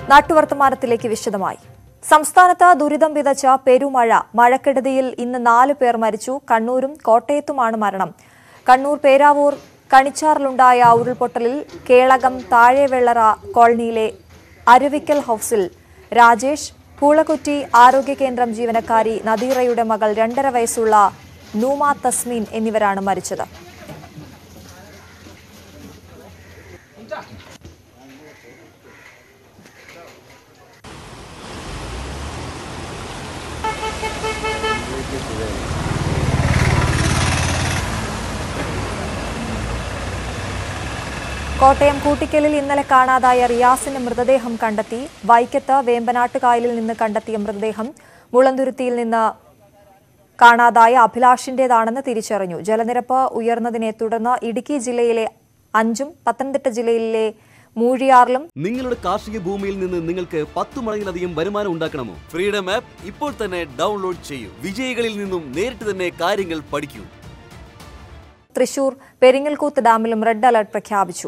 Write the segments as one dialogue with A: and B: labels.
A: നാട്ടുവർത്തമാനത്തിലേക്ക് വിശദമായി സംസ്ഥാനത്ത് ദുരിതം വിതച്ച പെരുമഴ മഴക്കെടുതിയിൽ ഇന്ന് നാല് പേർ മരിച്ചു കണ്ണൂരും കോട്ടയത്തുമാണ് മരണം കണ്ണൂർ പേരാവൂർ കണിച്ചാറിലുണ്ടായ ഉരുൾപൊട്ടലിൽ കേളകം താഴെവെള്ളറ കോളനിയിലെ അരുവിക്കൽ ഹൌസിൽ രാജേഷ് പൂളക്കുറ്റി ആരോഗ്യ കേന്ദ്രം ജീവനക്കാരി നദീറയുടെ മകൾ രണ്ടര വയസ്സുള്ള നൂമ തസ്മീൻ എന്നിവരാണ് മരിച്ചത് കോട്ടയം കൂട്ടിക്കലിൽ ഇന്നലെ കാണാതായ റിയാസിന്റെ മൃതദേഹം കണ്ടെത്തി വൈക്കത്ത് വേമ്പനാട്ട് കായലിൽ നിന്ന് കണ്ടെത്തിയ മൃതദേഹം മുളന്തുരുത്തിയിൽ നിന്ന് കാണാതായ അഭിലാഷിന്റേതാണെന്ന് തിരിച്ചറിഞ്ഞു ജലനിരപ്പ് ഉയർന്നതിനെ തുടർന്ന് ഇടുക്കി ജില്ലയിലെ അഞ്ചും പത്തനംതിട്ട ജില്ലയിലെ മൂഴിയാറിലും
B: നിങ്ങളുടെ കാർഷിക ഭൂമിയിൽ നിന്ന് നിങ്ങൾക്ക് പത്ത് മടങ്ങിലധികം വരുമാനം ഉണ്ടാക്കണമോ ഫ്രീഡം ആപ്പ് ഇപ്പോൾ തന്നെ ഡൗൺലോഡ് ചെയ്യൂ വിജയികളിൽ നിന്നും നേരിട്ട് തന്നെ കാര്യങ്ങൾ പഠിക്കൂ
A: തൃശൂർ പെരിങ്ങൽകൂത്ത് ഡാമിലും റെഡ് അലർട്ട് പ്രഖ്യാപിച്ചു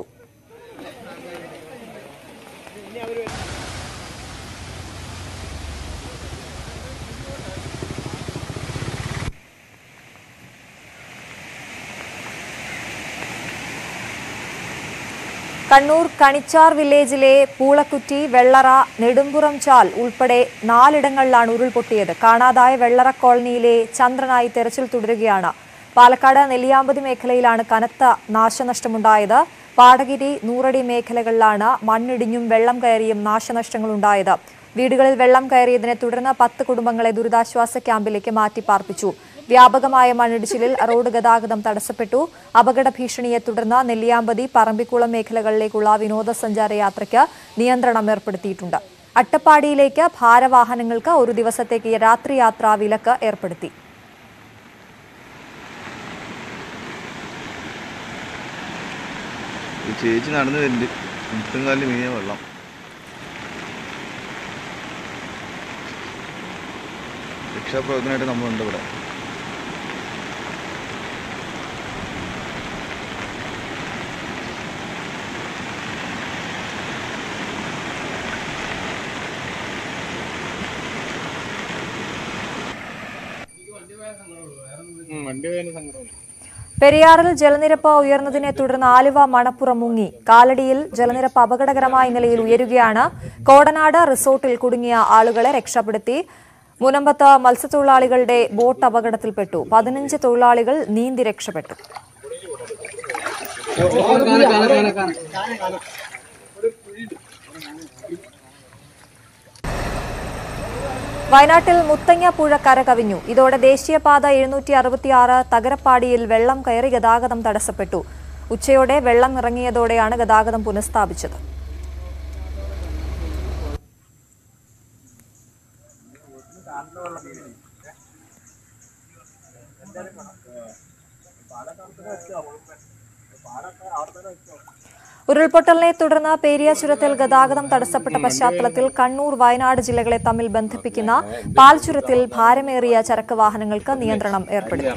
A: കണ്ണൂർ കണിച്ചാർ വില്ലേജിലെ പൂളക്കുറ്റി വെള്ളറ നെടുമ്പുറം ചാൽ ഉൾപ്പെടെ നാലിടങ്ങളിലാണ് ഉരുൾപൊട്ടിയത് കാണാതായ വെള്ളറ കോളനിയിലെ ചന്ദ്രനായി തെരച്ചിൽ തുടരുകയാണ് പാലക്കാട് നെല്ലിയാമ്പതി മേഖലയിലാണ് കനത്ത നാശനഷ്ടമുണ്ടായത് പാടഗിരി നൂറടി മേഖലകളിലാണ് മണ്ണിടിഞ്ഞും വെള്ളം കയറിയും നാശനഷ്ടങ്ങളുണ്ടായത് വീടുകളിൽ വെള്ളം കയറിയതിനെ തുടർന്ന് പത്ത് കുടുംബങ്ങളെ ദുരിതാശ്വാസ ക്യാമ്പിലേക്ക് മാറ്റി പാർപ്പിച്ചു വ്യാപകമായ മണ്ണിടിച്ചിലിൽ റോഡ് ഗതാഗതം തടസ്സപ്പെട്ടു അപകട ഭീഷണിയെ തുടർന്ന് നെല്ലിയാമ്പതി പറമ്പിക്കുളം മേഖലകളിലേക്കുള്ള വിനോദസഞ്ചാര യാത്രയ്ക്ക് നിയന്ത്രണം ഏർപ്പെടുത്തിയിട്ടുണ്ട് അട്ടപ്പാടിയിലേക്ക് ഭാരവാഹനങ്ങൾക്ക് ഒരു ദിവസത്തേക്ക് രാത്രിയാത്രാ വിലക്ക് ഏർപ്പെടുത്തി
C: ഈ ചേച്ചി നടന്നു വരുന്നുണ്ട് മുട്ടും കാലിൽ മീനിയ വെള്ളം രക്ഷാപ്രവർത്തനമായിട്ട് നമ്മളുണ്ട് ഇവിടെ
A: പെരിയാറിൽ ജലനിരപ്പ് ഉയർന്നതിനെ തുടർന്ന് ആലുവ മണപ്പുറം മുങ്ങി കാലടിയിൽ ജലനിരപ്പ് അപകടകരമായ നിലയിൽ ഉയരുകയാണ് കോടനാട് റിസോർട്ടിൽ കുടുങ്ങിയ ആളുകളെ രക്ഷപ്പെടുത്തി മുനമ്പത്ത് മത്സ്യത്തൊഴിലാളികളുടെ ബോട്ട് അപകടത്തിൽപ്പെട്ടു പതിനഞ്ച് തൊഴിലാളികൾ നീന്തി രക്ഷപ്പെട്ടു വയനാട്ടിൽ മുത്തങ്ങ പുഴ കരകവിഞ്ഞു ഇതോടെ ദേശീയപാത എഴുന്നൂറ്റി അറുപത്തിയാറ് തകരപ്പാടിയിൽ വെള്ളം കയറി ഗതാഗതം തടസ്സപ്പെട്ടു ഉച്ചയോടെ വെള്ളം ഇറങ്ങിയതോടെയാണ് ഗതാഗതം പുനഃസ്ഥാപിച്ചത് ഉരുൾപൊട്ടലിനെ തുടർന്ന് പേരിയ ചുരത്തിൽ ഗതാഗതം തടസ്സപ്പെട്ട പശ്ചാത്തലത്തിൽ കണ്ണൂർ വയനാട് ജില്ലകളെ തമ്മിൽ ബന്ധിപ്പിക്കുന്ന പാൽ ചുരത്തിൽ ഭാരമേറിയ ചരക്ക് വാഹനങ്ങൾക്ക് നിയന്ത്രണം ഏർപ്പെടുത്തി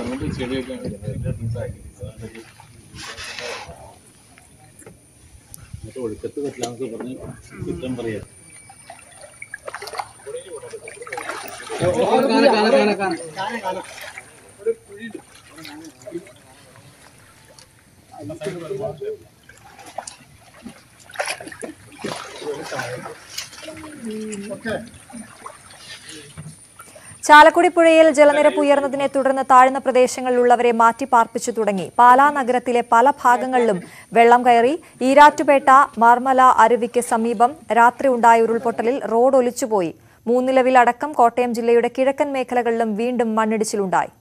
A: ചാലക്കുടി പുഴയിൽ ജലനിരപ്പ് ഉയർന്നതിനെ തുടർന്ന് താഴ്ന്ന പ്രദേശങ്ങളിലുള്ളവരെ മാറ്റി പാർപ്പിച്ചു തുടങ്ങി പാലാ നഗരത്തിലെ പല ഭാഗങ്ങളിലും വെള്ളം കയറി ഈരാറ്റുപേട്ട മാർമല അരുവിക്ക് സമീപം രാത്രി ഉണ്ടായ ഉരുൾപൊട്ടലിൽ റോഡ് ഒലിച്ചുപോയി മൂന്നിലവിലടക്കം കോട്ടയം ജില്ലയുടെ കിഴക്കൻ മേഖലകളിലും വീണ്ടും മണ്ണിടിച്ചിലുണ്ടായി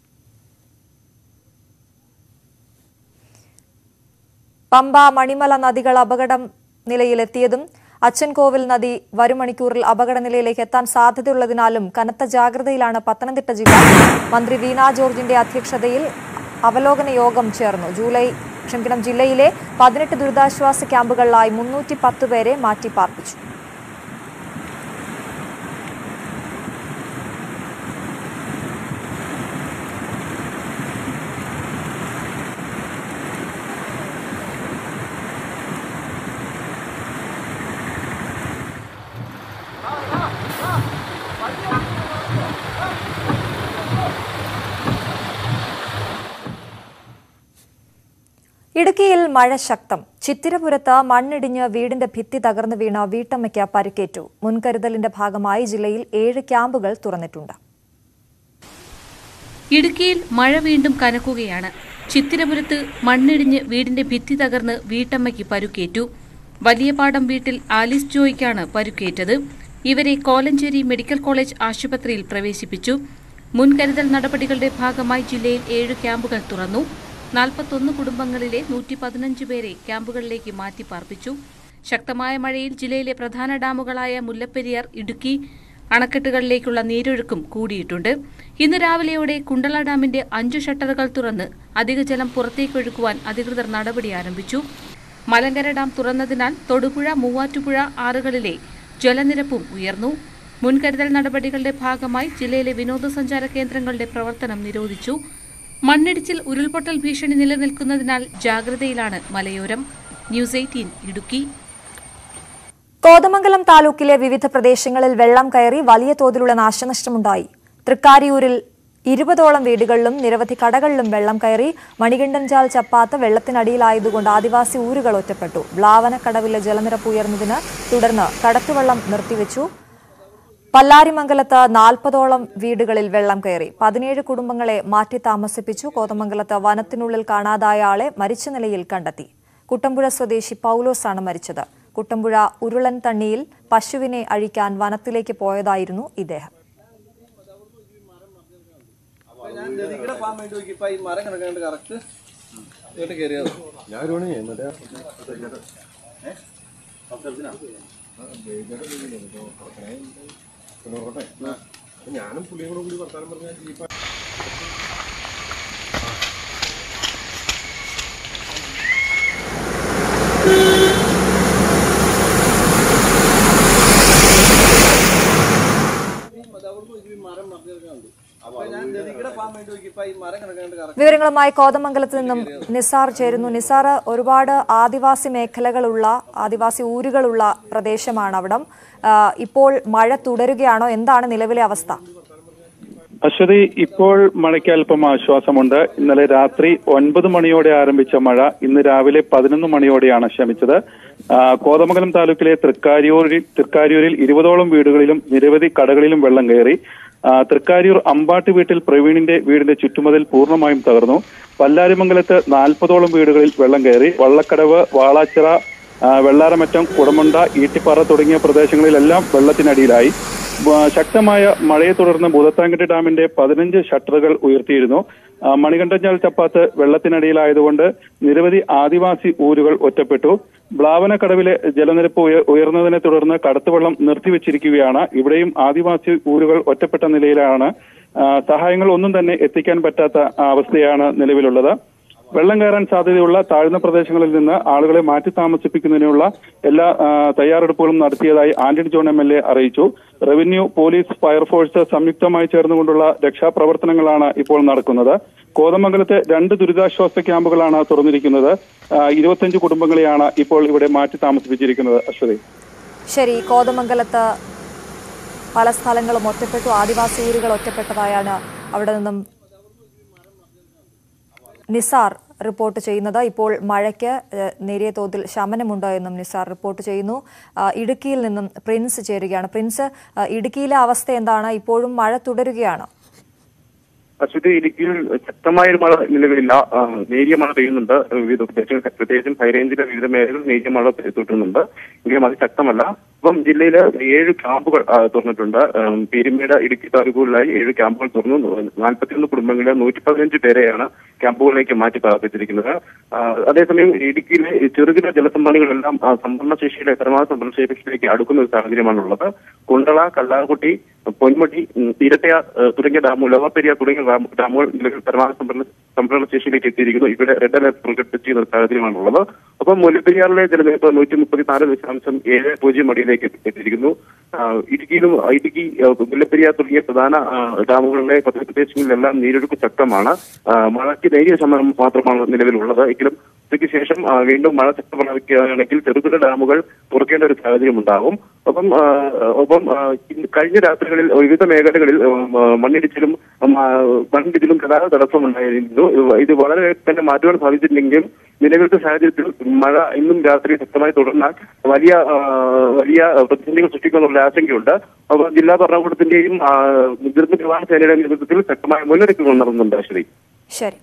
A: പമ്പ മണിമല നദികൾ അപകടം നിലയിലെത്തിയതും അച്ചൻകോവിൽ നദി വരും മണിക്കൂറിൽ അപകട നിലയിലേക്ക് എത്താൻ സാധ്യതയുള്ളതിനാലും കനത്ത ജാഗ്രതയിലാണ് പത്തനംതിട്ട ജില്ല മന്ത്രി വീണ ജോർജിന്റെ അധ്യക്ഷതയിൽ അവലോകന യോഗം ചേർന്നു ജൂലൈ ക്ഷമിക്കണം ജില്ലയിലെ പതിനെട്ട് ദുരിതാശ്വാസ ക്യാമ്പുകളിലായി മുന്നൂറ്റി പത്ത് പേരെ മാറ്റിപ്പാർപ്പിച്ചു ഇടുക്കിയിൽ മഴ ശക്തം ചിത്തിരപുരത്ത് മണ്ണിടിഞ്ഞ് വീടിന്റെ ഭിത്തി തകർന്നു വീണ വീട്ടമ്മയ്ക്ക് പരിക്കേറ്റു മുൻകരുതലിന്റെ ഭാഗമായി ജില്ലയിൽ ഏഴ് ക്യാമ്പുകൾ തുറന്നിട്ടുണ്ട്
D: ഇടുക്കിയിൽ മഴ വീണ്ടും കനക്കുകയാണ് ചിത്തിരപുരത്ത് മണ്ണിടിഞ്ഞ് വീടിന്റെ ഭിത്തി തകർന്ന് വീട്ടമ്മയ്ക്ക് പരുക്കേറ്റു വലിയപാടം വീട്ടിൽ ആലിസ് ജോയ്ക്കാണ് പരുക്കേറ്റത് ഇവരെ കോലഞ്ചേരി മെഡിക്കൽ കോളേജ് ആശുപത്രിയിൽ പ്രവേശിപ്പിച്ചു മുൻകരുതൽ നടപടികളുടെ ഭാഗമായി ജില്ലയിൽ ഏഴ് ക്യാമ്പുകൾ തുറന്നു നാൽപ്പത്തൊന്ന് കുടുംബങ്ങളിലെ നൂറ്റി പതിനഞ്ച് പേരെ ക്യാമ്പുകളിലേക്ക് മാറ്റി പാർപ്പിച്ചു ശക്തമായ മഴയിൽ ജില്ലയിലെ പ്രധാന ഡാമുകളായ മുല്ലപ്പെരിയാർ ഇടുക്കി അണക്കെട്ടുകളിലേക്കുള്ള നീരൊഴുക്കും കൂടിയിട്ടുണ്ട് ഇന്ന് രാവിലെയോടെ കുണ്ടള ഡാമിന്റെ അഞ്ചു ഷട്ടറുകൾ തുറന്ന് അധിക ജലം പുറത്തേക്കൊഴുക്കുവാൻ അധികൃതർ നടപടി ആരംഭിച്ചു മലങ്കര ഡാം തുറന്നതിനാൽ തൊടുപുഴ മൂവാറ്റുപുഴ ആറുകളിലെ ജലനിരപ്പും ഉയർന്നു മുൻകരുതൽ നടപടികളുടെ ഭാഗമായി ജില്ലയിലെ വിനോദസഞ്ചാര കേന്ദ്രങ്ങളുടെ പ്രവർത്തനം നിരോധിച്ചു മണ്ണിടിച്ചിൽ ഉരുൾപൊട്ടൽ ഭീഷണി നിലനിൽക്കുന്നതിനാൽ ജാഗ്രതയിലാണ് മലയോരം ന്യൂസ് എയ്റ്റീൻ ഇടുക്കി
A: കോതമംഗലം താലൂക്കിലെ വിവിധ പ്രദേശങ്ങളിൽ വെള്ളം കയറി വലിയ തോതിലുള്ള നാശനഷ്ടമുണ്ടായി തൃക്കാരിയൂരിൽ ഇരുപതോളം വീടുകളിലും നിരവധി കടകളിലും വെള്ളം കയറി മണികണ്ഠൻചാൽ ചപ്പാത്ത് വെള്ളത്തിനടിയിലായതുകൊണ്ട് ആദിവാസി ഊരുകൾ ഒറ്റപ്പെട്ടു ബ്ലാവനക്കടവിലെ ജലനിരപ്പ് ഉയർന്നതിന് തുടർന്ന് കടത്തുവെള്ളം നിർത്തിവെച്ചു പല്ലാരിമംഗലത്ത് നാൽപ്പതോളം വീടുകളിൽ വെള്ളം കയറി പതിനേഴ് കുടുംബങ്ങളെ മാറ്റി താമസിപ്പിച്ചു കോതമംഗലത്ത് വനത്തിനുള്ളിൽ കാണാതായ ആളെ മരിച്ച നിലയിൽ കണ്ടെത്തി കുട്ടമ്പുഴ സ്വദേശി പൗലോസാണ് മരിച്ചത് കുട്ടമ്പുഴ ഉരുളൻ തണ്ണിയിൽ പശുവിനെ അഴിക്കാൻ വനത്തിലേക്ക് പോയതായിരുന്നു ഇദ്ദേഹം
E: ഞാൻ നദിക്കടെ പോകാൻ വേണ്ടി നോക്കിയപ്പോ ഈ മരം കിടക്കാണ്ട് കറക്റ്റ് ഇങ്ങോട്ട് കയറിയത് അപ്പൊ ഞാൻ നദിക്കടെ പോകാൻ വേണ്ടി നോക്കിയപ്പോ ഈ മരം കിടക്കാണ്ട് കറക്റ്റ്
A: വിവരങ്ങളുമായി കോതമംഗലത്ത് നിന്നും നിസാർ ചേരുന്നു നിസാർ ഒരുപാട് ആദിവാസി മേഖലകളുള്ള ആദിവാസി ഊരുകളുള്ള പ്രദേശമാണ് അവിടം ആ, ഇപ്പോൾ മഴ തുടരുകയാണോ എന്താണ് നിലവിലെ അവസ്ഥ
F: അശ്വതി ഇപ്പോൾ മഴയ്ക്ക് അല്പം ആശ്വാസമുണ്ട് ഇന്നലെ രാത്രി ഒൻപത് മണിയോടെ ആരംഭിച്ച മഴ ഇന്ന് രാവിലെ പതിനൊന്ന് മണിയോടെയാണ് ശമിച്ചത് ആ, കോതമംഗലം താലൂക്കിലെ തൃക്കാരിയൂരിൽ തൃക്കാരിയൂരിൽ ഇരുപതോളം വീടുകളിലും നിരവധി കടകളിലും വെള്ളം കയറി ആ, തൃക്കാരിയൂർ അമ്പാട്ട് വീട്ടിൽ പ്രവീണിന്റെ വീടിന്റെ ചുറ്റുമതിൽ പൂർണ്ണമായും തകർന്നു പല്ലാരിമംഗലത്ത് നാൽപ്പതോളം വീടുകളിൽ വെള്ളം കയറി വള്ളക്കടവ് വാളാച്ചിറ ആ, വെള്ളാരമറ്റം കുടമുണ്ട ഈട്ടിപ്പാറ തുടങ്ങിയ പ്രദേശങ്ങളിലെല്ലാം വെള്ളത്തിനടിയിലായി വ- ശക്തമായ മഴയെ തുടർന്ന് ഭൂതത്താങ്കട്ട് ഡാമിന്റെ പതിനഞ്ച് ഷട്ടറുകൾ ഉയർത്തിയിരുന്നു ആ, മണികണ്ഠഞ്ഞാൽ ചപ്പാത്ത് വെള്ളത്തിനടിയിലായതുകൊണ്ട് നിരവധി ആദിവാസി ഊരുകൾ ഒറ്റപ്പെട്ടു ബ്ലാവനക്കടവിലെ ജലനിരപ്പ് ഉയ- ഉയർന്നതിനെ തുടർന്ന് കടത്തുവെള്ളം നിർത്തിവെച്ചിരിക്കുകയാണ് ഇവിടെയും ആദിവാസി ഊരുകൾ ഒറ്റപ്പെട്ട നിലയിലാണ് ആ, സഹായങ്ങൾ ഒന്നും തന്നെ എത്തിക്കാൻ പറ്റാത്ത ആ, അവസ്ഥയാണ് നിലവിലുള്ളത് വെള്ളം കയറാൻ സാധ്യതയുള്ള താഴ്ന്ന പ്രദേശങ്ങളിൽ നിന്ന് ആളുകളെ മാറ്റി താമസിപ്പിക്കുന്നതിനുള്ള എല്ലാ ആ, തയ്യാറെടുപ്പുകളും നടത്തിയതായി Antony John M L A അറിയിച്ചു റവന്യൂ പോലീസ് ഫയർഫോഴ്സ് സംയുക്തമായി ചേർന്നുകൊണ്ടുള്ള രക്ഷാപ്രവർത്തനങ്ങളാണ് ഇപ്പോൾ നടക്കുന്നത് കോതമംഗലത്തെ രണ്ട് ദുരിതാശ്വാസ ക്യാമ്പുകളാണ് തുറന്നിരിക്കുന്നത് ആ, ഇരുപത്തഞ്ച് കുടുംബങ്ങളെയാണ് ഇപ്പോൾ ഇവിടെ മാറ്റി താമസിപ്പിച്ചിരിക്കുന്നത് അശ്വതി
A: ശരി കോതമംഗലത്ത് പല സ്ഥലങ്ങളും ഒറ്റപ്പെട്ടു ആദിവാസി ഊരുകൾ ഒറ്റപ്പെട്ടതായാണ് അവിടെ നിന്നും നിസാർ റിപ്പോർട്ട് ചെയ്യുന്നത് ഇപ്പോൾ മഴയ്ക്ക് ഏഹ്, നേരിയ തോതിൽ ശമനമുണ്ട് എന്നും നിസാർ റിപ്പോർട്ട് ചെയ്യുന്നു ആ, ഇടുക്കിയിൽ നിന്നും പ്രിൻസ് ചേരുകയാണ് പ്രിൻസ് ആ, ഇടുക്കിയിലെ അവസ്ഥ എന്താണ് ഇപ്പോഴും മഴ തുടരുകയാണ്
G: അശ്വതി ഇടുക്കിയിൽ ശക്തമായ ഒരു മഴ നിലവിലില്ല ആ, നേരിയ മഴ പെയ്യുന്നുണ്ട് വിവിധ പ്രദേശങ്ങൾ പ്രത്യേകിച്ചും ഹൈറേഞ്ചിലെ വിവിധ മേഖലകളിൽ നേരിയ മഴ പെയ്തുകൊണ്ടുണ്ട് എങ്കിലും അത് ശക്തമല്ല ഇപ്പം ജില്ലയിൽ ഏഴ് ക്യാമ്പുകൾ ആ, തുറന്നിട്ടുണ്ട് ഉം, പീരുമേട് ഇടുക്കി താലൂക്കുകളിലായി ഏഴ് ക്യാമ്പുകൾ തുറന്നു നാൽപ്പത്തിയൊന്ന് കുടുംബങ്ങളിലെ നൂറ്റി പതിനഞ്ച് പേരെയാണ് ക്യാമ്പുകളിലേക്ക് മാറ്റി പാർപ്പിച്ചിരിക്കുന്നത് ആ, അതേസമയം ഇടുക്കിയിലെ ഈ ചെറുകിട ജലസംഭരണികളെല്ലാം ആ, സംഭരണ ശേഷിയുടെ പരമാവധി സംഭരണ ശേഷിയിലേക്ക് അടുക്കുന്ന ഒരു സാഹചര്യമാണുള്ളത് കുണ്ടള കല്ലാർകുട്ടി പൊന്മുടി ഉം, തീരത്തയാർ ഏഹ്, തുടങ്ങിയ ഡാമുകൾ ലോവപ്പെരിയാർ തുടങ്ങിയ ഡാം- ഡാമുകൾ നിലവിൽ പരമാവധി സംഭരണ സംഭരണ ശേഷിയിലേക്ക് എത്തിയിരിക്കുന്നു ഇവിടെ റെഡ് അലർട്ട് പ്രകടിപ്പിച്ചിരിക്കുന്ന ഒരു സാഹചര്യമാണുള്ളത് ഒപ്പം മുല്ലപ്പെരിയാറിലെ ജലനിരപ്പ് നൂറ്റി മുപ്പത്തിനാല് ദശാംശം ഏഴ് പൂജ്യം അടിയിലേക്ക് എത്തി- എത്തിയിരിക്കുന്നു ആ, ഇടുക്കിയിലും ആ, ഇടുക്കി ആ, മുല്ലപ്പെരിയാർ തുടങ്ങിയ പ്രധാന ആ, ഡാമുകളിലെ പദ്ധതി പ്രദേശങ്ങളിലെല്ലാം നീരൊഴുക്ക് ശക്തമാണ് ആ, മഴയ്ക്ക് നേരിയ ശമനം മാത്രമാണ് നിലവിലുള്ളത് എങ്കിലും ഉച്ചയ്ക്ക് ശേഷം ആ, വീണ്ടും മഴ ശക്തമാക്കുകയാണെങ്കിൽ ചെറുകിട ഡാമുകൾ തുറക്കേണ്ട ഒരു സാഹചര്യം ഉണ്ടാകും ഒപ്പം ആ, ഒപ്പം ആ, ഇന്ന് കഴിഞ്ഞ രാത്രികളിൽ വിവിധ മേഖലകളിൽ ഉം, ആ, മണ്ണിടിച്ചിലും ഉം, ആ, മണ്ണിടിച്ചിലും ഗതാഗത തടസ്സമുണ്ടായിരുന്നു ഇത് വളരെ തന്നെ മാറ്റുവാൻ സാധിച്ചിട്ടില്ലെങ്കിലും നിലവിലത്തെ സാഹചര്യത്തിൽ മഴ ഇന്നും രാത്രി ശക്തമായി തുടർന്നാൽ വലിയ ആ, വലിയ പ്രതിസന്ധികൾ സൃഷ്ടിക്കുമെന്നുള്ള ആശങ്കയുണ്ട് അപ്പോൾ ജില്ലാ ഭരണകൂടത്തിന്റെയും ആ, ദുരന്ത നിവാരണ സേനയുടെ നേതൃത്വത്തിൽ ശക്തമായ മുന്നൊരുക്കങ്ങൾ നടന്നുണ്ട് അശ്വതി
A: ശരി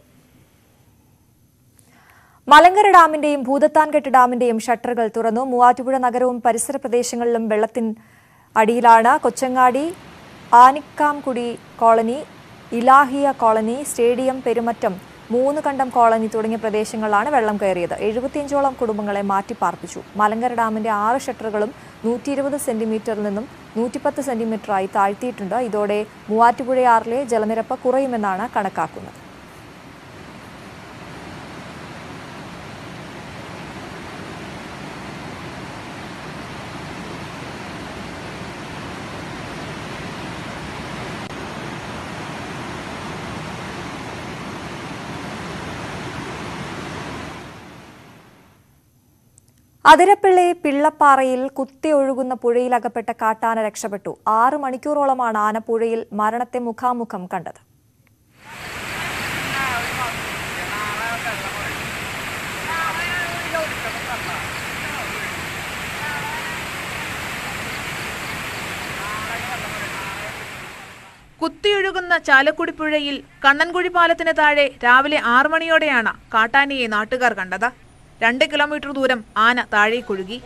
A: മലങ്കര ഡാമിന്റെയും ഭൂതത്താൻകെട്ട് ഡാമിന്റെയും ഷട്ടറുകൾ തുറന്നു മൂവാറ്റുപുഴ നഗരവും പരിസര പ്രദേശങ്ങളിലും വെള്ളത്തിൻ അടിയിലാണ് Kochangadi Anikkamkudi colony Ilahiya colony stadium Perumattam മൂന്ന് കണ്ടം കോളനി തുടങ്ങിയ പ്രദേശങ്ങളിലാണ് വെള്ളം കയറിയത് എഴുപത്തിയഞ്ചോളം കുടുംബങ്ങളെ മാറ്റിപ്പാർപ്പിച്ചു മലങ്കര ഡാമിന്റെ ആറ് ഷട്ടറുകളും നൂറ്റി ഇരുപത് സെന്റിമീറ്ററിൽ നിന്നും നൂറ്റിപ്പത്ത് സെന്റിമീറ്ററായി താഴ്ത്തിയിട്ടുണ്ട് ഇതോടെ മൂവാറ്റുപുഴയാറിലെ ജലനിരപ്പ് കുറയുമെന്നാണ് കണക്കാക്കുന്നത് അതിരപ്പിള്ളി പിള്ളപ്പാറയിൽ കുത്തി ഒഴുകുന്ന പുഴയിൽ അകപ്പെട്ട കാട്ടാന രക്ഷപ്പെട്ടു ആറ് മണിക്കൂറോളമാണ് ആന പുഴയിൽ മരണത്തെ മുഖാമുഖം കണ്ടത്
H: കുത്തിയൊഴുകുന്ന ചാലക്കുടി പുഴയിൽ കണ്ണൻകുഴി പാലത്തിന് താഴെ രാവിലെ ആറു മണിയോടെയാണ് കാട്ടാനയെ നാട്ടുകാർ കണ്ടത് രണ്ട് കിലോമീറ്റർ ദൂരം ആന താഴേക്കൊഴുകി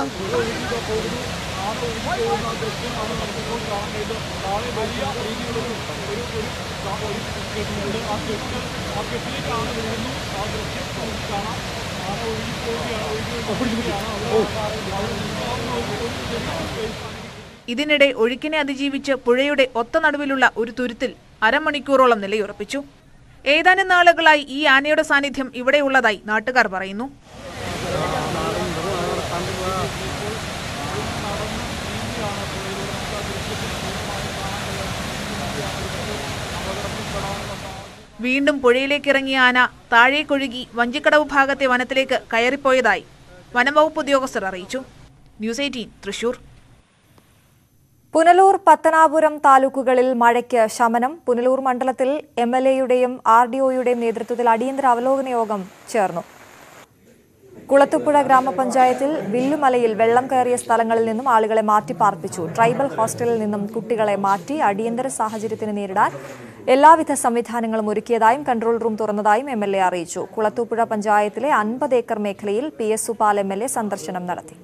H: ഇതിനിടെ ഒഴുക്കിനെ അതിജീവിച്ച് പുഴയുടെ ഒത്ത നടുവിലുള്ള ഒരു തുരുത്തിൽ അരമണിക്കൂറോളം നിലയുറപ്പിച്ചു ഏതാനും നാളുകളായി ഈ ആനയുടെ സാന്നിധ്യം ഇവിടെയുള്ളതായി നാട്ടുകാർ പറയുന്നു വീണ്ടും പുഴയിലേക്ക് ഇറങ്ങിയ ആന താഴേക്കൊഴുകി വഞ്ചിക്കടവ് ഭാഗത്തെ വനത്തിലേക്ക് കയറിപ്പോയതായി വനംവകുപ്പ് ഉദ്യോഗസ്ഥർ അറിയിച്ചു ന്യൂസ് എയ്റ്റീൻ തൃശൂർ
A: പുനലൂർ പത്തനാപുരം താലൂക്കുകളിൽ മഴയ്ക്ക് ശമനം പുനലൂർ മണ്ഡലത്തിൽ എം എൽ എയുടെയും ആർ ഡി ഒയുടെയും നേതൃത്വത്തിൽ അടിയന്തര അവലോകന യോഗം ചേർന്നു കുളത്തുപുഴ ഗ്രാമപഞ്ചായത്തിൽ വില്ലുമലയിൽ വെള്ളം കയറിയ സ്ഥലങ്ങളിൽ നിന്നും ആളുകളെ മാറ്റിപ്പാർപ്പിച്ചു ട്രൈബൽ ഹോസ്റ്റലിൽ നിന്നും കുട്ടികളെ മാറ്റി അടിയന്തര സാഹചര്യത്തിന് നേരിടാൻ എല്ലാവിധ സംവിധാനങ്ങളും ഒരുക്കിയതായും കൺട്രോൾ റൂം തുറന്നതായും എം എൽ എ അറിയിച്ചു കുളത്തൂപ്പുഴ പഞ്ചായത്തിലെ അൻപത് ഏക്കർ മേഖലയിൽ P S Supal M L A സന്ദർശനം നടത്തി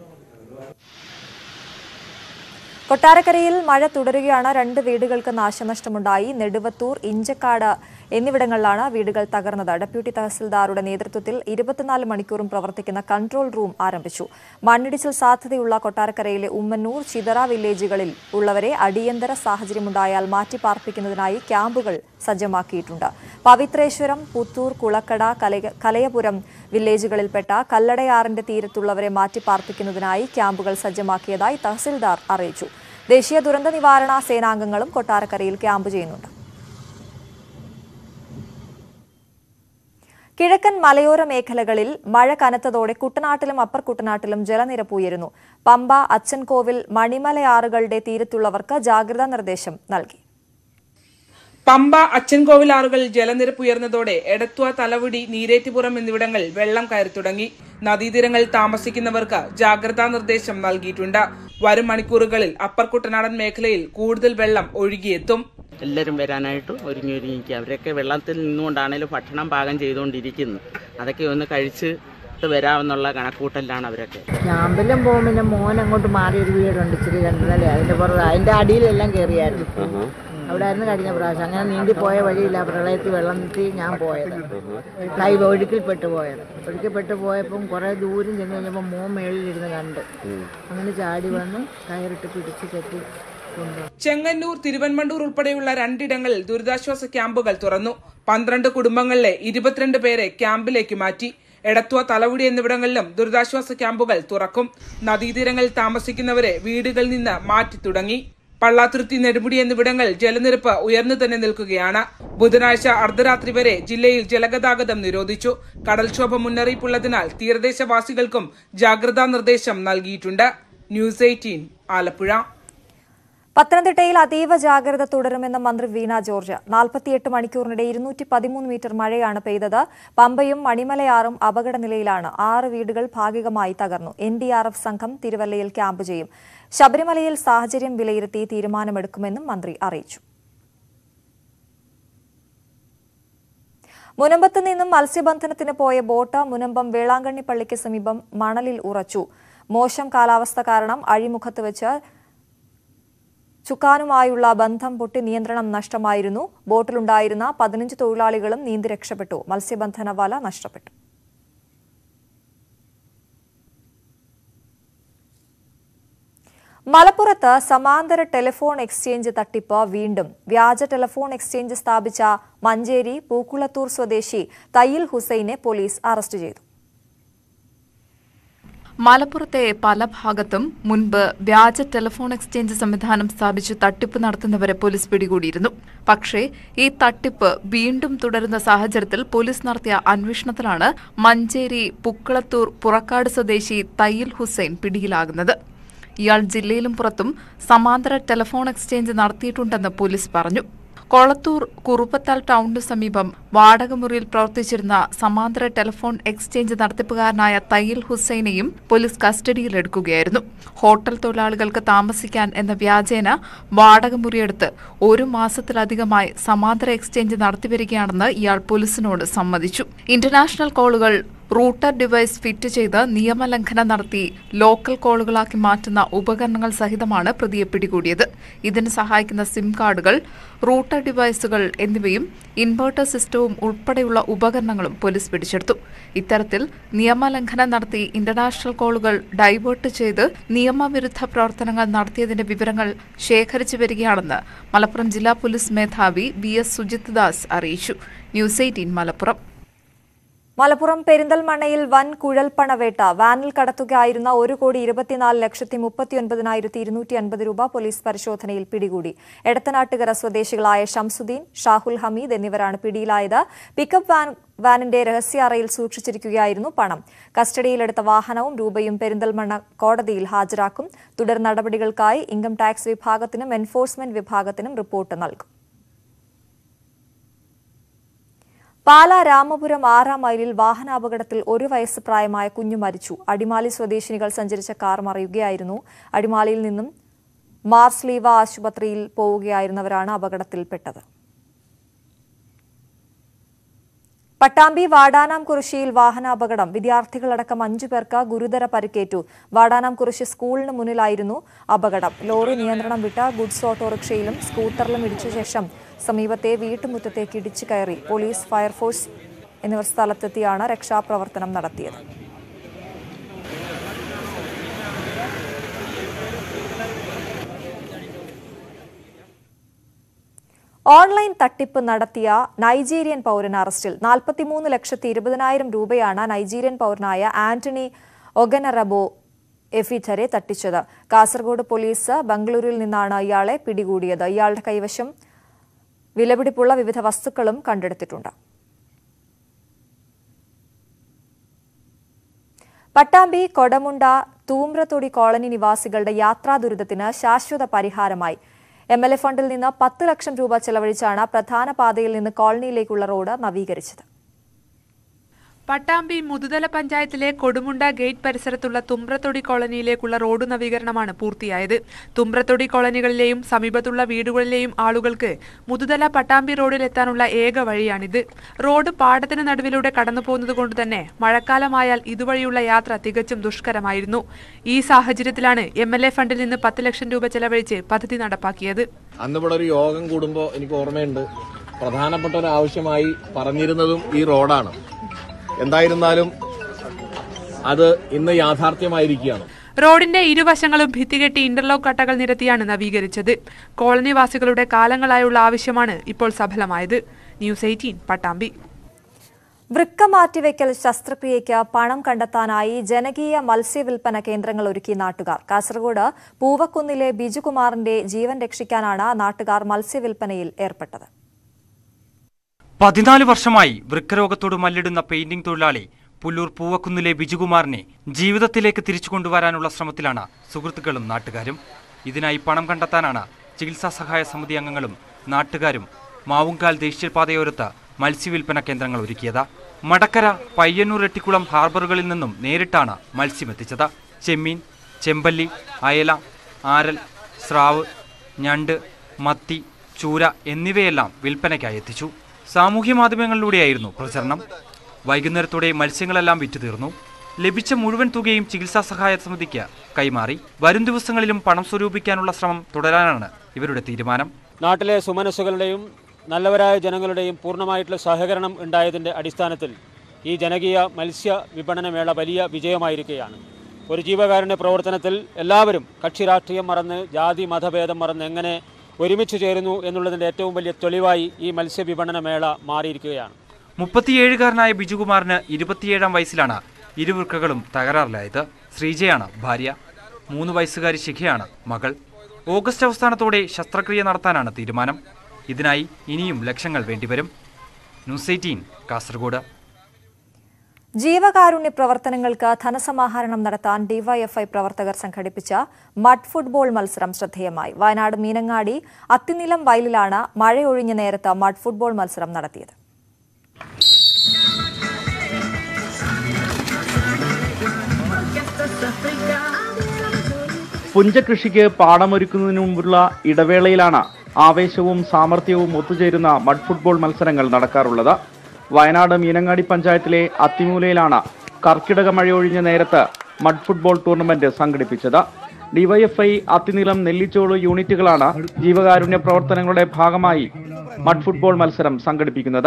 A: കൊട്ടാരക്കരയിൽ മഴ തുടരുകയാണ് രണ്ട് വീടുകൾക്ക് നാശനഷ്ടമുണ്ടായി നെടുവത്തൂർ ഇഞ്ചക്കാട് എന്നിവിടങ്ങളിലാണ് വീടുകൾ തകർന്നത് ഡെപ്യൂട്ടി തഹസിൽദാറുടെ നേതൃത്വത്തിൽ ഇരുപത്തിനാല് മണിക്കൂറും പ്രവർത്തിക്കുന്ന കൺട്രോൾ റൂം ആരംഭിച്ചു മണ്ണിടിച്ചിൽ സാധ്യതയുള്ള കൊട്ടാരക്കരയിലെ ഉമ്മന്നൂർ ചിതറ വില്ലേജുകളിൽ ഉള്ളവരെ അടിയന്തര സാഹചര്യമുണ്ടായാൽ മാറ്റിപ്പാർപ്പിക്കുന്നതിനായി ക്യാമ്പുകൾ സജ്ജമാക്കിയിട്ടുണ്ട് പവിത്രേശ്വരം പുത്തൂർ കുളക്കട കലയ- കലയപുരം വില്ലേജുകളിൽപ്പെട്ട കല്ലടയാറിന്റെ തീരത്തുള്ളവരെ മാറ്റിപ്പാർപ്പിക്കുന്നതിനായി ക്യാമ്പുകൾ സജ്ജമാക്കിയതായി തഹസിൽദാർ അറിയിച്ചു ദേശീയ ദുരന്ത നിവാരണ സേനാംഗങ്ങളും കൊട്ടാരക്കരയിൽ ക്യാമ്പ് ചെയ്യുന്നുണ്ട് കിഴക്കൻ മലയോര മേഖലകളിൽ മഴ കനത്തതോടെ കുട്ടനാട്ടിലും അപ്പർ കുട്ടനാട്ടിലും ജലനിരപ്പ് ഉയരുന്നു പമ്പ അച്ചൻകോവിൽ മണിമലയാറുകളുടെ തീരത്തുള്ളവർക്ക് ജാഗ്രതാ നിർദ്ദേശം നൽകി
I: പമ്പ അച്ചൻകോവിലാറുകളിൽ ജലനിരപ്പ് ഉയർന്നതോടെ എടത്വ തലവുടി നീരേറ്റുപുറം എന്നിവിടങ്ങളിൽ വെള്ളം കയറി തുടങ്ങി നദീതീരങ്ങളിൽ താമസിക്കുന്നവർക്ക് ജാഗ്രതാ നിർദ്ദേശം നൽകിയിട്ടുണ്ട് വരും മണിക്കൂറുകളിൽ അപ്പർ കുട്ടനാടൻ മേഖലയിൽ കൂടുതൽ വെള്ളം ഒഴുകിയെത്തും
J: എല്ലാവരും വരാനായിട്ട് ഒരുങ്ങി ഒരുങ്ങിയിരിക്കുക അവരൊക്കെ വെള്ളത്തിൽ നിന്നുകൊണ്ടാണേലും ഭക്ഷണം പാകം ചെയ്തുകൊണ്ടിരിക്കുന്നു അതൊക്കെ ഒന്ന് കഴിച്ച് വരാമെന്നുള്ള കണക്കൂട്ടലിലാണ് അവരൊക്കെ
K: ക്യാമ്പിലും പോകും പിന്നെ മോൻ അങ്ങോട്ട് മാറിയൊരു വീടുണ്ട് ഇച്ചിരി രണ്ട് നില അതിന്റെ പുറത്ത് അതിന്റെ അടിയിലെല്ലാം കയറിയായിരുന്നു അവിടെ ആയിരുന്നു കഴിഞ്ഞ പ്രാവശ്യം അങ്ങനെ നീന്തി പോയ വഴിയില്ല പ്രളയത്തിൽ വെള്ളത്തിൽ ഞാൻ പോയത് കൈ ഒഴുക്കിൽപ്പെട്ട് പോയത് ഒഴുക്കിൽപ്പെട്ട് പോയപ്പം കുറേ ദൂരം ചെന്ന് കഴിഞ്ഞപ്പോൾ മോൻ മേളിലിരുന്ന് കണ്ട് അങ്ങനെ ചാടി വന്ന് കയറിട്ട് പിടിച്ച് കെട്ടി കൊണ്ടുപോയി
I: ചെങ്ങന്നൂർ തിരുവൻമണ്ടൂർ ഉൾപ്പെടെയുള്ള രണ്ടിടങ്ങളിൽ ദുരിതാശ്വാസ ക്യാമ്പുകൾ തുറന്നു പന്ത്രണ്ട് കുടുംബങ്ങളിലെ ഇരുപത്തിരണ്ട് പേരെ ക്യാമ്പിലേക്ക് മാറ്റി എടത്വ തലവുടി എന്നിവിടങ്ങളിലും ദുരിതാശ്വാസ ക്യാമ്പുകൾ തുറക്കും നദീതീരങ്ങളിൽ താമസിക്കുന്നവരെ വീടുകളിൽ നിന്ന് മാറ്റി തുടങ്ങി പള്ളാത്തുരുത്തി നെടുമുടി എന്നിവിടങ്ങളിൽ ജലനിരപ്പ് ഉയർന്നു തന്നെ നിൽക്കുകയാണ് ബുധനാഴ്ച അർദ്ധരാത്രി വരെ ജില്ലയിൽ ജലഗതാഗതം നിരോധിച്ചു കടൽക്ഷോഭ മുന്നറിയിപ്പുള്ളതിനാൽ തീരദേശവാസികൾക്കും ജാഗ്രതാ നിർദ്ദേശം നൽകിയിട്ടുണ്ട് ന്യൂസ് എയ്റ്റീൻ ആലപ്പുഴ
A: പത്തനംതിട്ടയിൽ അതീവ ജാഗ്രത തുടരുമെന്ന് മന്ത്രി വീണ ജോർജ് നാൽപ്പത്തിയെട്ട് മണിക്കൂറിനിടെ ഇരുന്നൂറ്റി പതിമൂന്ന് മീറ്റർ മഴയാണ് പെയ്തത് പമ്പയും മണിമലയാറും അപകടനിലയിലാണ് ആറ് വീടുകൾ ഭാഗികമായി തകർന്നു എൻ ഡി ആർ എഫ് സംഘം തിരുവല്ലയിൽ ക്യാമ്പ് ചെയ്യും ശബരിമലയിൽ സാഹചര്യം വിലയിരുത്തി തീരുമാനമെടുക്കുമെന്നും മന്ത്രി അറിയിച്ചു മുനമ്പത്ത് നിന്നും മത്സ്യബന്ധനത്തിന് പോയ ബോട്ട് മുനമ്പം വേളാങ്കണ്ണി പള്ളിക്ക് സമീപം മണലിൽ ഉറച്ചു മോശം കാലാവസ്ഥ കാരണം അഴിമുഖത്ത് വെച്ച് ചുക്കാനുമായുള്ള ബന്ധം പൊട്ടി നിയന്ത്രണം നഷ്ടമായിരുന്നു ബോട്ടിലുണ്ടായിരുന്ന പതിനഞ്ച് തൊഴിലാളികളും നീന്തി രക്ഷപ്പെട്ടു മത്സ്യബന്ധന വല നഷ്ടപ്പെട്ടു മലപ്പുറത്ത് സമാന്തര ടെലിഫോൺ എക്സ്ചേഞ്ച് തട്ടിപ്പ് വീണ്ടും വ്യാജ ടെലിഫോൺ എക്സ്ചേഞ്ച് സ്ഥാപിച്ച മഞ്ചേരി പൂക്കുളത്തൂർ സ്വദേശി തയ്യിൽ ഹുസൈനെ പോലീസ് അറസ്റ്റ് ചെയ്തു
L: മലപ്പുറത്തെ പല ഭാഗത്തും മുൻപ് വ്യാജ ടെലിഫോൺ എക്സ്ചേഞ്ച് സംവിധാനം സ്ഥാപിച്ച് തട്ടിപ്പ് നടത്തുന്നവരെ പോലീസ് പിടികൂടിയിരുന്നു പക്ഷേ ഈ തട്ടിപ്പ് വീണ്ടും തുടരുന്ന സാഹചര്യത്തിൽ പോലീസ് നടത്തിയ അന്വേഷണത്തിലാണ് മഞ്ചേരി പുക്കളത്തൂർ പുറക്കാട് സ്വദേശി തയ്യിൽ ഹുസൈൻ പിടിയിലാകുന്നത് ഇയാൾ ജില്ലയിലും പുറത്തും സമാന്തര ടെലിഫോൺ എക്സ്ചേഞ്ച് നടത്തിയിട്ടുണ്ടെന്ന് പോലീസ് പറഞ്ഞു കൊളത്തൂർ കുറുപ്പത്താൽ ടൗണിന് സമീപം വാടകമുറിയിൽ പ്രവർത്തിച്ചിരുന്ന സമാന്തര ടെലിഫോൺ എക്സ്ചേഞ്ച് നടത്തിപ്പുകാരനായ തയ്യിൽ ഹുസൈനെയും പോലീസ് കസ്റ്റഡിയിലെടുക്കുകയായിരുന്നു ഹോട്ടൽ തൊഴിലാളികൾക്ക് താമസിക്കാൻ എന്ന വ്യാജേന വാടകമുറിയെടുത്ത് ഒരു മാസത്തിലധികമായി സമാന്തര എക്സ്ചേഞ്ച് നടത്തിവരികയാണെന്ന് ഇയാൾ പോലീസിനോട് സമ്മതിച്ചു ഇന്റർനാഷണൽ കോളുകൾ റൂട്ടർ ഡിവൈസ് ഫിറ്റ് ചെയ്ത് നിയമലംഘനം നടത്തി ലോക്കൽ കോളുകളാക്കി മാറ്റുന്ന ഉപകരണങ്ങൾ സഹിതമാണ് പ്രതിയെ പിടികൂടിയത് ഇതിന് സഹായിക്കുന്ന സിം കാർഡുകൾ റൂട്ടർ ഡിവൈസുകൾ എന്നിവയും ഇൻവെർട്ടർ സിസ്റ്റവും ഉൾപ്പെടെയുള്ള ഉപകരണങ്ങളും പോലീസ് പിടിച്ചെടുത്തു ഇത്തരത്തിൽ നിയമലംഘനം നടത്തി ഇന്റർനാഷണൽ കോളുകൾ ഡൈവേർട്ട് ചെയ്ത് നിയമവിരുദ്ധ പ്രവർത്തനങ്ങൾ നടത്തിയതിന്റെ വിവരങ്ങൾ ശേഖരിച്ചു വരികയാണെന്ന് മലപ്പുറം ജില്ലാ പോലീസ് മേധാവി വി എസ് സുജിത് ദാസ് അറിയിച്ചു ന്യൂസ് എയ്റ്റീൻ മലപ്പുറം
A: മലപ്പുറം പെരിന്തൽമണ്ണയിൽ വൻ കുഴൽപ്പണവേട്ട വാനിൽ കടത്തുകയായിരുന്ന ഒരു കോടി ഇരുപത്തിനാല് ലക്ഷത്തി മുപ്പത്തിയൊൻപതിനായിരത്തി ഇരുന്നൂറ്റി അൻപത് രൂപ പോലീസ് പരിശോധനയിൽ പിടികൂടി എടത്തനാട്ടുകര സ്വദേശികളായ ഷംസുദ്ദീൻ ഷാഹുൽ ഹമീദ് എന്നിവരാണ് പിടിയിലായത് പിക്കപ്പ് വാൻ വാനിന്റെ രഹസ്യാറയിൽ സൂക്ഷിച്ചിരിക്കുകയായിരുന്നു പണം കസ്റ്റഡിയിലെടുത്ത വാഹനവും രൂപയും പെരിന്തൽമണ്ണ കോടതിയിൽ ഹാജരാക്കും തുടർ നടപടികൾക്കായി ഇൻകം ടാക്സ് വിഭാഗത്തിനും എൻഫോഴ്സ്മെന്റ് വിഭാഗത്തിനും റിപ്പോർട്ട് നൽകും പാലാ രാമപുരം ആറാം മൈലിൽ വാഹനാപകടത്തിൽ ഒരു വയസ്സ് പ്രായമായ കുഞ്ഞു മരിച്ചു അടിമാലി സ്വദേശിനികൾ സഞ്ചരിച്ച കാർ മറിയുകയായിരുന്നു അടിമാലിയിൽ നിന്നും മാർസ്ലീവ ആശുപത്രിയിൽ പോവുകയായിരുന്നവരാണ് അപകടത്തിൽപ്പെട്ടത് പട്ടാമ്പി വാടാനാം കുറിശിയിൽ വാഹനാപകടം വിദ്യാർത്ഥികളടക്കം അഞ്ചു പേർക്ക് ഗുരുതര പരിക്കേറ്റു വാടാനാം കുറിശി സ്കൂളിന് മുന്നിലായിരുന്നു അപകടം ലോറി നിയന്ത്രണം വിട്ട ഗുഡ്സ് ഓട്ടോറിക്ഷയിലും സ്കൂട്ടറിലും ഇടിച്ച ശേഷം സമീപത്തെ വീട്ടുമുറ്റത്തേക്ക് ഇടിച്ചു കയറി പോലീസ് ഫയർഫോഴ്സ് എന്നിവർ സ്ഥലത്തെത്തിയാണ് രക്ഷാപ്രവർത്തനം നടത്തിയത് ഓൺലൈൻ തട്ടിപ്പ് നടത്തിയ നൈജീരിയൻ പൗരൻ അറസ്റ്റിൽ നാൽപ്പത്തിമൂന്ന് ലക്ഷത്തി ഇരുപതിനായിരം രൂപയാണ് നൈജീരിയൻ പൗരനായ ആന്റണി ഒഗനറബോ എഫിറ്ററെ തട്ടിച്ചത് കാസർഗോഡ് പോലീസ് ബംഗളൂരുവിൽ നിന്നാണ് ഇയാളെ പിടികൂടിയത് ഇയാളുടെ കൈവശം വിലപിടിപ്പുള്ള വിവിധ വസ്തുക്കളും കണ്ടെടുത്തിട്ടുണ്ട് പട്ടാമ്പി കൊടമുണ്ട തൂമ്രത്തൊടി കോളനി നിവാസികളുടെ യാത്രാ ദുരിതത്തിന് ശാശ്വത പരിഹാരമായി എം എൽ എ ഫണ്ടിൽ നിന്ന് പത്ത് ലക്ഷം രൂപ ചെലവഴിച്ചാണ് പ്രധാന പാതയിൽ നിന്ന് കോളനിയിലേക്കുള്ള റോഡ് നവീകരിച്ചത്
M: പട്ടാമ്പി മുതുതല പഞ്ചായത്തിലെ കൊടുമുണ്ട ഗേറ്റ് പരിസരത്തുള്ള തുമ്പ്രത്തൊടി കോളനിയിലേക്കുള്ള റോഡ് നവീകരണമാണ് പൂർത്തിയായത് തുമ്പ്രത്തൊടി കോളനികളിലെയും സമീപത്തുള്ള വീടുകളിലെയും ആളുകൾക്ക് മുതുതല പട്ടാമ്പി റോഡിലെത്താനുള്ള ഏക വഴിയാണിത് റോഡ് പാടത്തിന് നടുവിലൂടെ കടന്നു പോകുന്നത് കൊണ്ട് തന്നെ മഴക്കാലമായാൽ ഇതുവഴിയുള്ള യാത്ര തികച്ചും ദുഷ്കരമായിരുന്നു ഈ സാഹചര്യത്തിലാണ് എം എൽ എ ഫണ്ടിൽ നിന്ന് പത്ത് ലക്ഷം രൂപ ചെലവഴിച്ച് പദ്ധതി നടപ്പാക്കിയത്
N: അന്ന് ഇവിടെ ഒരു യോഗം കൂടുമ്പോൾ എനിക്ക് ഓർമ്മയുണ്ട് പ്രധാനപ്പെട്ട ഒരു ആവശ്യമായി പറഞ്ഞിരുന്നതും ഈ റോഡാണ് എന്തായിരുന്നാലും അത് ഇന്ന് യാഥാർത്ഥ്യമായിരിക്കുകയാണ്
M: റോഡിന്റെ ഇരുവശങ്ങളും ഭിത്തികെട്ടി ഇന്റർലോക്ക് കട്ടകൾ നിരത്തിയാണ് നവീകരിച്ചത് കോളനിവാസികളുടെ കാലങ്ങളായുള്ള ആവശ്യമാണ് ഇപ്പോൾ സഫലമായത് ന്യൂസ് എയ്റ്റീൻ പട്ടാമ്പി
A: വൃക്ക മാറ്റിവെക്കൽ ശസ്ത്രക്രിയയ്ക്ക് പണം കണ്ടെത്താനായി ജനകീയ മത്സ്യവിൽപ്പന കേന്ദ്രങ്ങൾ ഒരുക്കി നാട്ടുകാർ കാസർഗോഡ് പൂവക്കുന്നിലെ ബിജുകുമാറിന്റെ ജീവൻ രക്ഷിക്കാനാണ് നാട്ടുകാർ മത്സ്യവിൽപ്പനയിൽ ഏർപ്പെട്ടത്
O: പതിനാല് വർഷമായി വൃക്കരോഗത്തോട് മല്ലിടുന്ന പെയിന്റിംഗ് തൊഴിലാളി പുല്ലൂർ പൂവക്കുന്നിലെ ബിജുകുമാറിനെ ജീവിതത്തിലേക്ക് തിരിച്ചു കൊണ്ടുവരാനുള്ള ശ്രമത്തിലാണ് സുഹൃത്തുക്കളും നാട്ടുകാരും ഇതിനായി പണം കണ്ടെത്താനാണ് ചികിത്സാ സഹായ സമിതി അംഗങ്ങളും നാട്ടുകാരും മാവുങ്കാൽ ദേശീയപാതയോരത്ത് മത്സ്യവില്പന കേന്ദ്രങ്ങൾ ഒരുക്കിയത് മടക്കര പയ്യന്നൂർ എട്ടിക്കുളം ഹാർബറുകളിൽ നിന്നും നേരിട്ടാണ് മത്സ്യമെത്തിച്ചത് ചെമ്മീൻ ചെമ്പല്ലി അയല ആരൽ സ്രാവ് ഞണ്ട് മത്തി ചൂര എന്നിവയെല്ലാം വിൽപ്പനയ്ക്കായി എത്തിച്ചു സാമൂഹ്യ മാധ്യമങ്ങളിലൂടെയായിരുന്നു പ്രചരണം വൈകുന്നേരത്തോടെ മത്സ്യങ്ങളെല്ലാം വിറ്റുതീർന്നു ലഭിച്ച മുഴുവൻ തുകയും ചികിത്സാ സഹായ സമിതിക്ക് കൈമാറി വരും ദിവസങ്ങളിലും പണം സ്വരൂപിക്കാനുള്ള ശ്രമം തുടരാനാണ് ഇവരുടെ തീരുമാനം
P: നാട്ടിലെ സുമനസ്സുകളുടെയും നല്ലവരായ ജനങ്ങളുടെയും പൂർണ്ണമായിട്ടുള്ള സഹകരണം ഉണ്ടായതിൻ്റെ അടിസ്ഥാനത്തിൽ ഈ ജനകീയ മത്സ്യ വിപണന മേള വലിയ വിജയമായിരിക്കുകയാണ് ഒരു ജീവകാരുണ്യ പ്രവർത്തനത്തിൽ എല്ലാവരും കക്ഷി രാഷ്ട്രീയം മറന്ന് ജാതി മതഭേദം മറന്ന് എങ്ങനെ ഒരുമിച്ച് ചേരുന്നു എന്നുള്ളതിൻ്റെ ഏറ്റവും വലിയ തെളിവായി ഈ മത്സ്യ വിപണന മേള മാറിയിരിക്കുകയാണ്
O: മുപ്പത്തിയേഴുകാരനായ ബിജുകുമാറിന് ഇരുപത്തിയേഴാം വയസ്സിലാണ് ഇരുവൃക്കകളും തകരാറിലായത് ശ്രീജയാണ് ഭാര്യ മൂന്ന് വയസ്സുകാരി ശിഖയാണ് മകൾ ഓഗസ്റ്റ് അവസാനത്തോടെ ശസ്ത്രക്രിയ നടത്താനാണ് തീരുമാനം ഇതിനായി ഇനിയും ലക്ഷങ്ങൾ വേണ്ടിവരും ന്യൂസ് എയ്റ്റീൻ കാസർഗോഡ്
A: ജീവകാരുണ്യ പ്രവർത്തനങ്ങൾക്ക് ധനസമാഹരണം നടത്താൻ ഡിവൈഎഫ്ഐ പ്രവർത്തകർ സംഘടിപ്പിച്ച മഡ് ഫുട്ബോൾ മത്സരം ശ്രദ്ധേയമായി വയനാട് മീനങ്ങാടി അത്തിനിലം വയലിലാണ് മഴയൊഴിഞ്ഞ നേരത്ത് മഡ് ഫുട്ബോൾ മത്സരം നടത്തിയത്
Q: പുഞ്ചകൃഷിക്ക് പാടമൊരുക്കുന്നതിന് മുമ്പുള്ള ഇടവേളയിലാണ് ആവേശവും സാമർഥ്യവും ഒത്തുചേരുന്ന മഡ് ഫുട്ബോൾ മത്സരങ്ങൾ നടക്കാറുള്ളത് വയനാട് മീനങ്ങാടി പഞ്ചായത്തിലെ അത്തിമൂലയിലാണ് കർക്കിടക മഴയൊഴിഞ്ഞ നേരത്ത് മഡ് ഫുട്ബോൾ ടൂർണമെന്റ് സംഘടിപ്പിച്ചത് ഡിവൈഎഫ്ഐ അത്തിനീളം നെല്ലിച്ചോള് യൂണിറ്റുകളാണ് ജീവകാരുണ്യ പ്രവർത്തനങ്ങളുടെ ഭാഗമായി മഡ് ഫുട്ബോൾ മത്സരം സംഘടിപ്പിക്കുന്നത്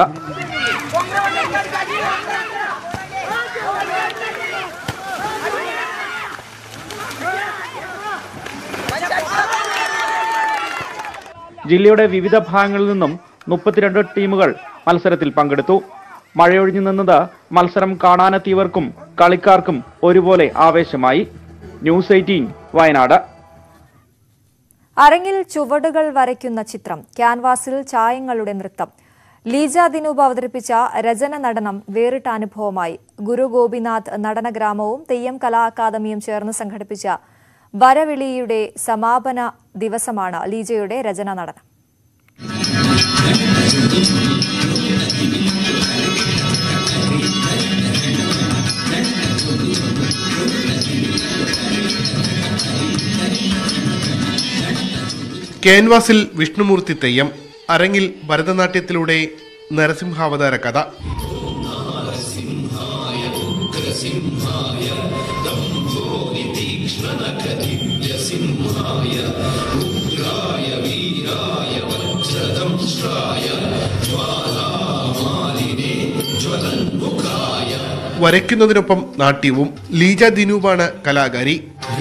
Q: ജില്ലയുടെ വിവിധ ഭാഗങ്ങളിൽ നിന്നും മുപ്പത്തിരണ്ട് ടീമുകൾ മത്സരത്തിൽ പങ്കെടുത്തു മഴയൊഴിഞ്ഞു നിന്നത് മത്സരം കാണാനെത്തിയവർക്കും കളിക്കാർക്കും ഒരുപോലെ ആവേശമായി ന്യൂസ് എയ്റ്റീൻ വയനാട്
A: അരങ്ങിൽ ചുവടുകൾ വരയ്ക്കുന്ന ചിത്രം ക്യാൻവാസിൽ ചായങ്ങളുടെ നൃത്തം ലീജ ദിനൂപ് അവതരിപ്പിച്ച രചന നടനം വേറിട്ട അനുഭവമായി ഗുരു ഗോപിനാഥ് നടനഗ്രാമവും തെയ്യം കലാ അക്കാദമിയും ചേർന്ന് സംഘടിപ്പിച്ച വരവിളിയുടെ സമാപന ദിവസമാണ് ലീജയുടെ രചന നടനം
R: ക്യാൻവാസിൽ വിഷ്ണുമൂർത്തി തെയ്യം അരങ്ങിൽ ഭരതനാട്യത്തിലൂടെ നരസിംഹാവതാര കഥ വരയ്ക്കുന്നതിനൊപ്പം നാട്യവും ലീജ ദിനൂപാണ് കലാകാരി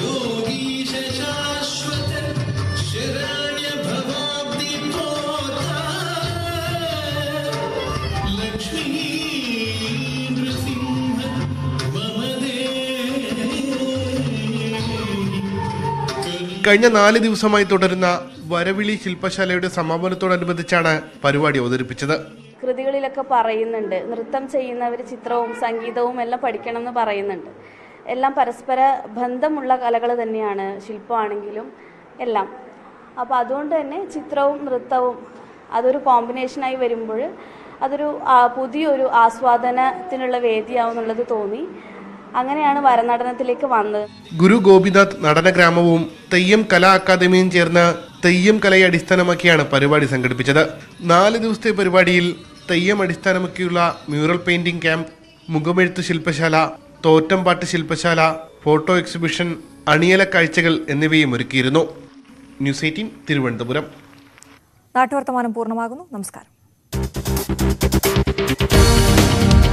R: കഴിഞ്ഞ നാല് ദിവസമായി തുടരുന്ന വരവിളി ശില്പശാലയുടെ സമാപനത്തോടനുബന്ധിച്ചാണ് പരിപാടി അവതരിപ്പിച്ചത്
S: കൃതികളിലൊക്കെ പറയുന്നുണ്ട് നൃത്തം ചെയ്യുന്നവർ ചിത്രവും സംഗീതവും എല്ലാം പഠിക്കണം എന്ന് പറയുന്നുണ്ട് എല്ലാം പരസ്പര ബന്ധമുള്ള കലകൾ തന്നെയാണ് ശില്പമാണെങ്കിലും എല്ലാം അപ്പോൾ അതുകൊണ്ട് തന്നെ ചിത്രവും നൃത്തവും അതൊരു കോമ്പിനേഷനായി വരുമ്പോൾ അതൊരു ആ, പുതിയൊരു ആസ്വാദനത്തിനുള്ള വേദിയാവും എന്നുള്ളത് തോന്നി അങ്ങനെയാണ് വരനടനത്തിലേക്ക് വന്നത്
R: ഗുരു ഗോപിനാഥ് നടനഗ്രാമവും തെയ്യം കലാ അക്കാദമിയും ചേർന്ന് തെയ്യം കലയെ അടിസ്ഥാനമാക്കിയാണ് പരിപാടി സംഘടിപ്പിച്ചത് നാല് ദിവസത്തെ പരിപാടിയിൽ തെയ്യം അടിസ്ഥാനമാക്കിയുള്ള മ്യൂറൽ പെയിന്റിംഗ് ക്യാമ്പ് മുഖമെഴുത്ത് ശില്പശാല തോറ്റംപാട്ട് ശില്പശാല ഫോട്ടോ എക്സിബിഷൻ അണിയല കാഴ്ചകൾ എന്നിവയും ഒരുക്കിയിരുന്നു ന്യൂസ് എയ്റ്റീൻ തിരുവനന്തപുരം
A: നാട്ടുവർത്തമാനം പൂർണ്ണമാകുന്നു നമസ്കാരം